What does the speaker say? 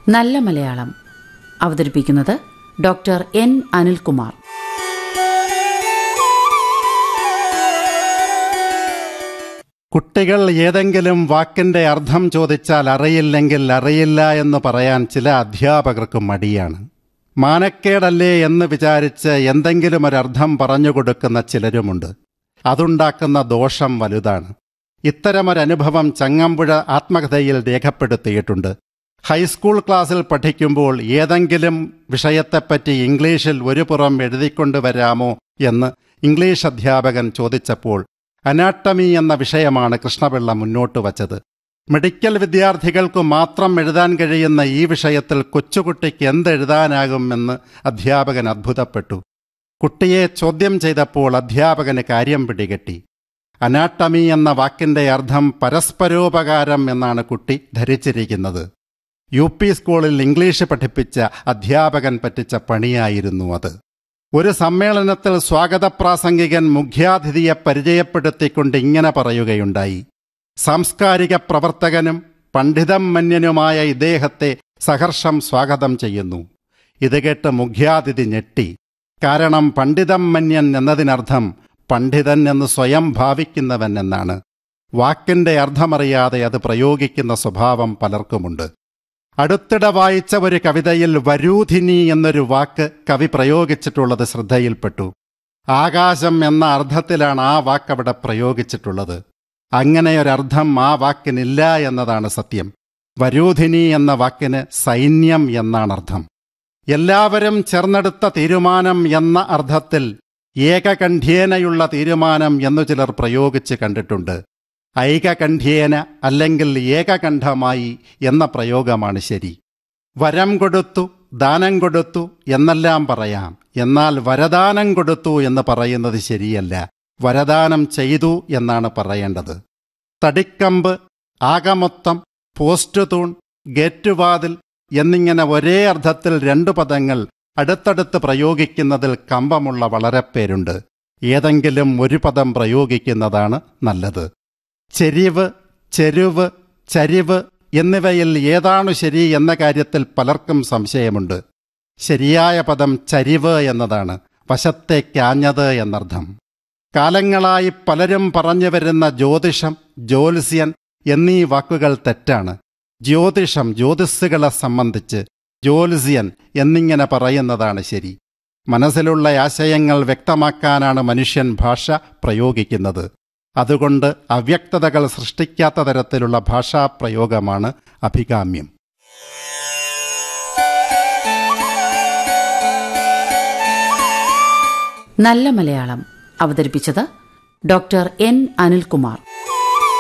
നല്ല മലയാളം അവതരിപ്പിക്കുന്നത് doctor N Anilkumar കുട്ടികൾ ഏതെങ്കിലും വാക്കിന്റെ അർത്ഥം ചോദിച്ചാൽ അറിയില്ലെങ്കിൽ അറിയില്ല എന്ന് പറയാൻ ചില അധ്യാപകർക്ക് മടിയാണ് മാനക്കേടല്ലേ എന്ന് വിചാരിച്ച് എന്തെങ്കിലും ഒരർത്ഥം പറഞ്ഞു കൊടുക്കുന്ന ചിലരുമുണ്ട് അതുണ്ടാക്കുന്ന ദോഷം വലുതാണ് ഇത്തരമൊരനുഭവം ചങ്ങമ്പുഴ ആത്മകഥയിൽ രേഖപ്പെടുത്തിയിട്ടുണ്ട് ഹൈസ്കൂൾ ക്ലാസ്സിൽ പഠിക്കുമ്പോൾ ഏതെങ്കിലും വിഷയത്തെപ്പറ്റി ഇംഗ്ലീഷിൽ ഒരു പുറം എഴുതിക്കൊണ്ടുവരാമോ എന്ന് ഇംഗ്ലീഷ് അധ്യാപകൻ ചോദിച്ചപ്പോൾ അനാട്ടമി എന്ന വിഷയമാണ് കൃഷ്ണപിള്ള മുന്നോട്ട് വച്ചത് മെഡിക്കൽ വിദ്യാർത്ഥികൾക്ക് മാത്രം എഴുതാൻ കഴിയുന്ന ഈ വിഷയത്തിൽ കൊച്ചുകുട്ടിക്ക് എന്തെഴുതാനാകുമെന്ന് അധ്യാപകൻ അത്ഭുതപ്പെട്ടു കുട്ടിയെ ചോദ്യം ചെയ്തപ്പോൾ അധ്യാപകന് കാര്യം പിടികെട്ടി അനാട്ടമി എന്ന വാക്കിന്റെ അർത്ഥം പരസ്പരോപകാരം എന്നാണ് കുട്ടി ധരിച്ചിരിക്കുന്നത് യു പി സ്കൂളിൽ ഇംഗ്ലീഷ് പഠിപ്പിച്ച അധ്യാപകൻ പറ്റിച്ച പണിയായിരുന്നു അത് ഒരു സമ്മേളനത്തിൽ സ്വാഗതപ്രാസംഗികൻ മുഖ്യാതിഥിയെ പരിചയപ്പെടുത്തിക്കൊണ്ട് ഇങ്ങനെ പറയുകയുണ്ടായി സാംസ്കാരിക പ്രവർത്തകനും പണ്ഡിതം മന്യനുമായ ഇദ്ദേഹത്തെ സഹർഷം സ്വാഗതം ചെയ്യുന്നു ഇത് കേട്ട് മുഖ്യാതിഥി ഞെട്ടി കാരണം പണ്ഡിതം മന്യൻ എന്നതിനർത്ഥം പണ്ഡിതൻ എന്ന് സ്വയം ഭാവിക്കുന്നവൻ എന്നാണ് വാക്കിന്റെ അർത്ഥമറിയാതെ അത് പ്രയോഗിക്കുന്ന സ്വഭാവം പലർക്കുമുണ്ട് അടുത്തിടെ വായിച്ച ഒരു കവിതയിൽ വരൂധിനി എന്നൊരു വാക്ക് കവി പ്രയോഗിച്ചിട്ടുള്ളത് ശ്രദ്ധയിൽപ്പെട്ടു ആകാശം എന്ന അർത്ഥത്തിലാണ് ആ വാക്ക് അവിടെ പ്രയോഗിച്ചിട്ടുള്ളത് അങ്ങനെയൊരർത്ഥം ആ വാക്കിനില്ല എന്നതാണ് സത്യം വരൂധിനി എന്ന വാക്കിന് സൈന്യം എന്നാണ് അർത്ഥം എല്ലാവരും ചേർന്നെടുത്ത തീരുമാനം എന്ന അർത്ഥത്തിൽ ഏകകണ്ഠ്യേനയുള്ള തീരുമാനം എന്നു ചിലർ പ്രയോഗിച്ച് കണ്ടിട്ടുണ്ട് ഐകകണ്ഠ്യേന അല്ലെങ്കിൽ ഏകകണ്ഠമായി എന്ന പ്രയോഗമാണ് ശരി വരം കൊടുത്തു ദാനം കൊടുത്തു എന്നെല്ലാം പറയാം എന്നാൽ വരദാനം കൊടുത്തു എന്ന് പറയുന്നത് ശരിയല്ല വരദാനം ചെയ്തു എന്നാണ് പറയേണ്ടത് തടിക്കമ്പ് ആകമൊത്തം പോസ്റ്റ് തൂൺ ഗേറ്റുവാതിൽ എന്നിങ്ങനെ ഒരേ അർത്ഥത്തിൽ രണ്ടു പദങ്ങൾ അടുത്തടുത്ത് പ്രയോഗിക്കുന്നതിൽ കമ്പമുള്ള വളരെ പേരുണ്ട് ഏതെങ്കിലും ഒരു പദം പ്രയോഗിക്കുന്നതാണ് നല്ലത് ചെരിവ് ചെരുവ് ചരിവ് എന്നിവയിൽ ഏതാണു ശരി എന്ന കാര്യത്തിൽ പലർക്കും സംശയമുണ്ട് ശരിയായ പദം ചരിവ് എന്നതാണ് വശത്തേക്കാഞ്ഞത് എന്നർത്ഥം കാലങ്ങളായി പലരും പറഞ്ഞു വരുന്ന ജ്യോതിഷം ജ്യോത്സ്യൻ എന്നീ വാക്കുകൾ തെറ്റാണ് ജ്യോതിഷം ജ്യോതിസ്സുകളെ സംബന്ധിച്ച് ജ്യോത്സ്യൻ എന്നിങ്ങനെ പറയുന്നതാണ് ശരി മനസ്സിലുള്ള ആശയങ്ങൾ വ്യക്തമാക്കാനാണ് മനുഷ്യൻ ഭാഷ പ്രയോഗിക്കുന്നത് അതുകൊണ്ട് അവ്യക്തതകൾ സൃഷ്ടിക്കാത്ത തരത്തിലുള്ള ഭാഷാപ്രയോഗമാണ് അഭികാമ്യം നല്ല മലയാളം അവതരിപ്പിച്ചത് ഡോക്ടർ എൻ അനിൽകുമാർ